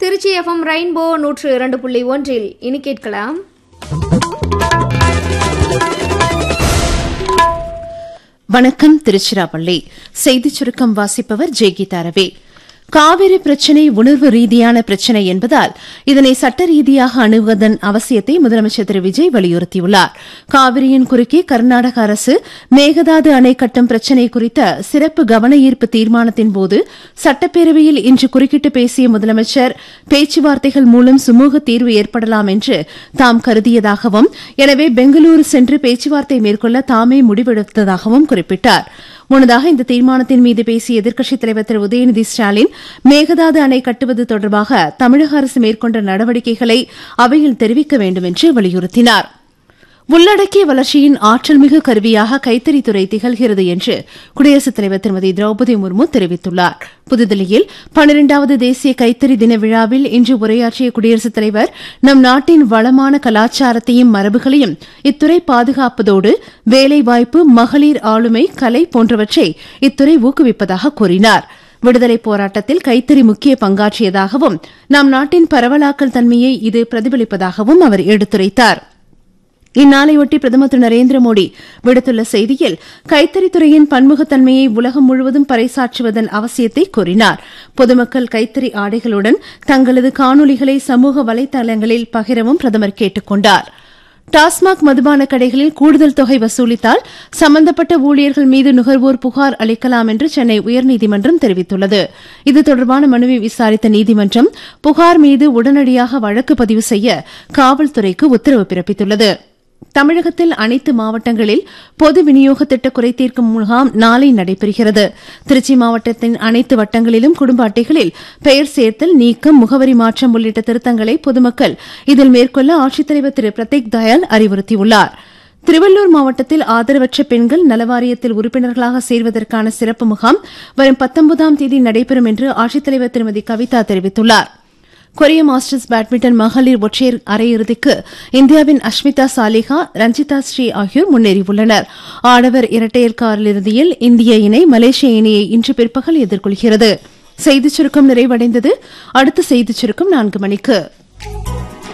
Trichy FM rainbow நூற்று இரண்டு புள்ளி ஒன்றில் இனி கேட்கலாம் வணக்கம் திருச்சிராப்பள்ளி செய்திச் சுருக்கம் வாசிப்பவர் ஜெய்கீதா ரவி காவிரி பிரச்சினை உணர்வு ரீதியான பிரச்சினை என்பதால் இதனை சட்ட ரீதியாக அணுகுவதன் அவசியத்தை முதலமைச்சர் திரு விஜய் வலியுறுத்தியுள்ளார் காவிரியின் குறுக்கே கர்நாடக அரசு மேகதாது அணை கட்டும் பிரச்சினை குறித்த சிறப்பு கவன ஈர்ப்பு தீர்மானத்தின் போது சட்டப்பேரவையில் இன்று குறுக்கிட்டு பேசிய முதலமைச்சர் பேச்சுவார்த்தைகள் மூலம் சுமூக தீர்வு ஏற்படலாம் என்று தாம் கருதியதாகவும் எனவே பெங்களூரு சென்று பேச்சுவார்த்தை மேற்கொள்ள தாமே முடிவெடுத்ததாகவும் குறிப்பிட்டார் முன்னதாக இந்த தீர்மானத்தின் மீது பேசிய எதிர்க்கட்சித் தலைவர் திரு உதயநிதி ஸ்டாலின் மேகதாது அணை கட்டுவது தொடர்பாக தமிழக அரசு மேற்கொண்ட நடவடிக்கைகளை அவையில் தெரிவிக்க வேண்டும் என்று வலியுறுத்தினார் உள்ளடக்கிய வளர்ச்சியின் ஆற்றல்மிகு கருவியாக கைத்தறித்துறை திகழ்கிறது என்று குடியரசுத் தலைவர் திருமதி திரௌபதி முர்மு தெரிவித்துள்ளார் புதுதில்லியில் பனிரெண்டாவது தேசிய கைத்தறி தின விழாவில் இன்று உரையாற்றிய குடியரசுத் தலைவர் நம் நாட்டின் வளமான கலாச்சாரத்தையும் மரபுகளையும் இத்துறை பாதுகாப்பதோடு வேலைவாய்ப்பு மகளிர் ஆளுமை கலை போன்றவற்றை இத்துறை ஊக்குவிப்பதாக கூறினார் விடுதலைப் போராட்டத்தில் கைத்தறி முக்கிய பங்காற்றியதாகவும் நம் நாட்டின் பரவலாக்கல் தன்மையை இது பிரதிபலிப்பதாகவும் அவர் எடுத்துரைத்தார் இந்நாளையொட்டி பிரதமர் திரு நரேந்திர மோடி விடுத்துள்ள செய்தியில் கைத்தறித்துறையின் பன்முகத்தன்மையை உலகம் முழுவதும் பறைசாற்றுவதன் அவசியத்தை கூறினார் பொதுமக்கள் கைத்தறி ஆடைகளுடன் தங்களது காணொலிகளை சமூக வலைதளங்களில் பகிரவும் பிரதமர் கேட்டுக் கொண்டார் டாஸ்மாக் மதுபான கடைகளில் கூடுதல் தொகை வசூலித்தால் சம்பந்தப்பட்ட ஊழியர்கள் மீது நுகர்வோர் புகார் அளிக்கலாம் என்று சென்னை உயர்நீதிமன்றம் தெரிவித்துள்ளது இது தொடர்பான மனுவை விசாரித்த நீதிமன்றம் புகார் மீது உடனடியாக வழக்கு பதிவு செய்ய காவல்துறைக்கு உத்தரவு பிறப்பித்துள்ளது தமிழகத்தில் அனைத்து மாவட்டங்களில் பொது விநியோக திட்ட குறைதீர்க்கும் முகாம் நாளை நடைபெறுகிறது திருச்சி மாவட்டத்தின் அனைத்து வட்டங்களிலும் குடும்ப அட்டைகளில் பெயர் சேர்த்தல் நீக்கம் முகவரி மாற்றம் உள்ளிட்ட திருத்தங்களை பொதுமக்கள் இதில் மேற்கொள்ள ஆட்சித்தலைவர் திரு பிரதீக் தயாள் அறிவுறுத்தியுள்ளார் திருவள்ளூர் மாவட்டத்தில் ஆதரவற்ற பெண்கள் நலவாரியத்தில் உறுப்பினர்களாக சேர்வதற்கான சிறப்பு முகாம் வரும் பத்தொன்பதாம் தேதி நடைபெறும் என்று ஆட்சித்தலைவர் திருமதி கவிதா தெரிவித்துள்ளாா் கொரிய மாஸ்டர்ஸ் பேட்மிண்டன் மகளிர் ஒற்றையர் அரையிறுதிக்கு இந்தியாவின் அஷ்மிதா சாலிஹா ரஞ்சிதா ஸ்ரீ ஆகியோர் முன்னேறியுள்ளனர் ஆடவர் இரட்டையர் காலிறுதியில் இந்திய இணை மலேசிய இணையை இன்று பிற்பகல் எதிர்கொள்கிறது செய்திச் சுருக்கம் நிறைவடைந்தது அடுத்த செய்திச் சுருக்கம் நான்கு மணிக்கு